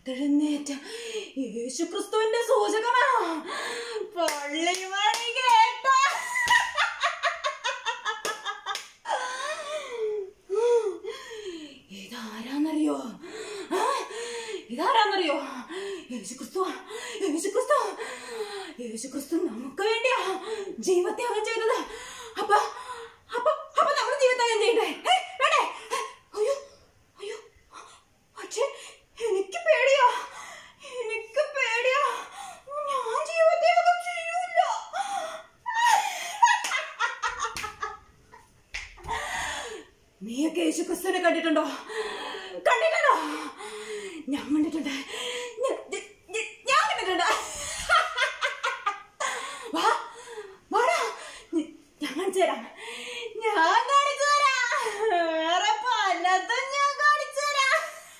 ഉയർത്തെഴുന്നേറ്റ യേശു ക്രിസ്തുവിന്റെ സൂചകമാണോ പള്ളിമണി കേട്ട ഇതാരാന്നറിയോ ആ? ഇതാരാന്നറിയോ യേശു ക്രിസ്തു യേശു ക്രിസ്തു യേശു ക്രിസ്തു നമുക്ക് വേണ്ടിയാ ജീവത്യാഗം ചെയ്തത് അപ്പൊ അപ്പൊ അപ്പൊ നമ്മൾ ജീവത്യാഗം ചെയ്യണ്ടേ ഏ, വേണ്ടേ അയ്യോ അയ്യോ പക്ഷേ എനിക്ക് പേടിയാ എനിക്ക് പേടിയാ ഞാൻ ജീവത്യാഗം ചെയ്യൂല നീയൊക്കെ യേശു ക്രിസ്തുവിനെ കണ്ടിട്ടുണ്ടോ കണ്ടിട്ടുണ്ടോ ഞാൻ കണ്ടിട്ടുണ്ട് ഞ- ഞ- ഞ- ഞാൻ കണ്ടിട്ടുണ്ട് വാ വാടാ ഞ- ഞാൻ കാണിച്ചു തരാം ഞാൻ കാണിച്ചു തരാം വേറെ പലതും ഞാൻ കാണിച്ചു തരാം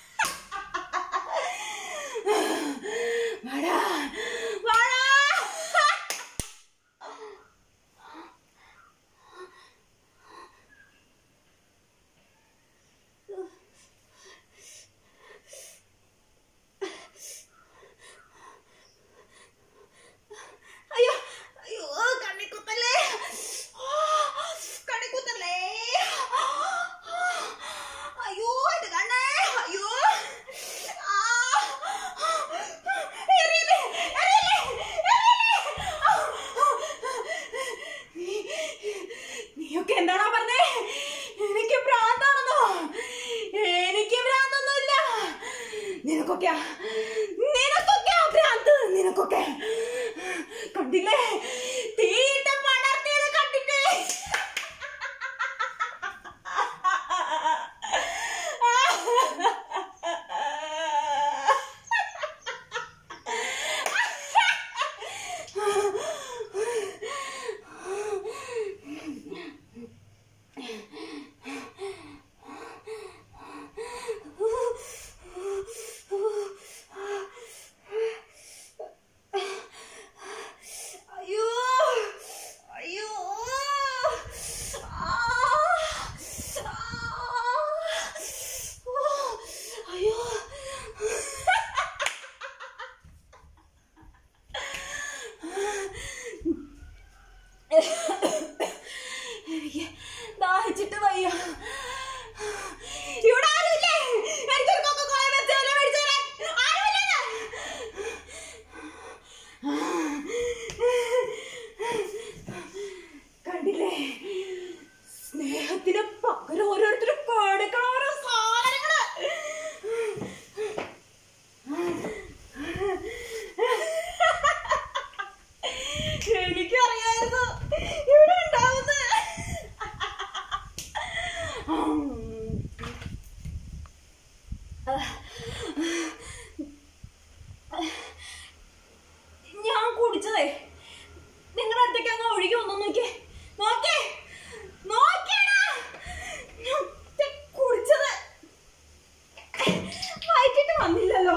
വാടാ വാടാ അയ്യോ അയ്യോ കണ്ണിക്കുത്തല്ലേ ആ, കണ്ണിക്കുത്തല്ലേ അയ്യോ ഇത് കണ്ണേ അയ്യോ ആ, എറിയല്ലേ, എറിയല്ലേ, എറിയല്ലേ. ആ, നീ- നീയൊക്കെ എന്താണോ പറഞ്ഞേ എനിക്ക് ഭ്രാന്താണെന്നോ എനിക്ക് ഭ്രാന്തൊന്നുമില്ല നിനക്കൊക്കെയാ നിനക്കൊക്കെയാ ഭ്രാന്ത് നിനക്കൊക്കെ കണ്ടില്ലേ തീട്ടം പടർത്തിയത് കണ്ടില്ലേ അയ്യോ അയ്യോ ആ, ആ, ഓ, അയ്യോ എനിക്ക് ദാഹിച്ചിട്ട് വയ്യ ഇവിടെ ആരുമില്ലേ എനിക്കൊരു കൊക്കക്കോല വെച്ചാലോ മേടിച്ചു തരാൻ ആരുമില്ലേ കണ്ടില്ലേ സ്നേഹത്തിന് പകരം ഓരോരുത്തരും കാണിക്കണ ഓരോ സാധനങ്ങള് എനിക്കറിയായിരുന്നു ഇവിടെ ഉണ്ടാവുന്നത് ഞാൻ കുടിച്ചതേ നിങ്ങളുടെ അടുത്തേക്ക് അങ്ങ് ഒഴുകി വന്നു നോക്കിയേ നോക്കേ നോക്കിയടാ ഞാൻ ദേ കുടിച്ചത് വയറ്റിട്ട് വന്നില്ലല്ലോ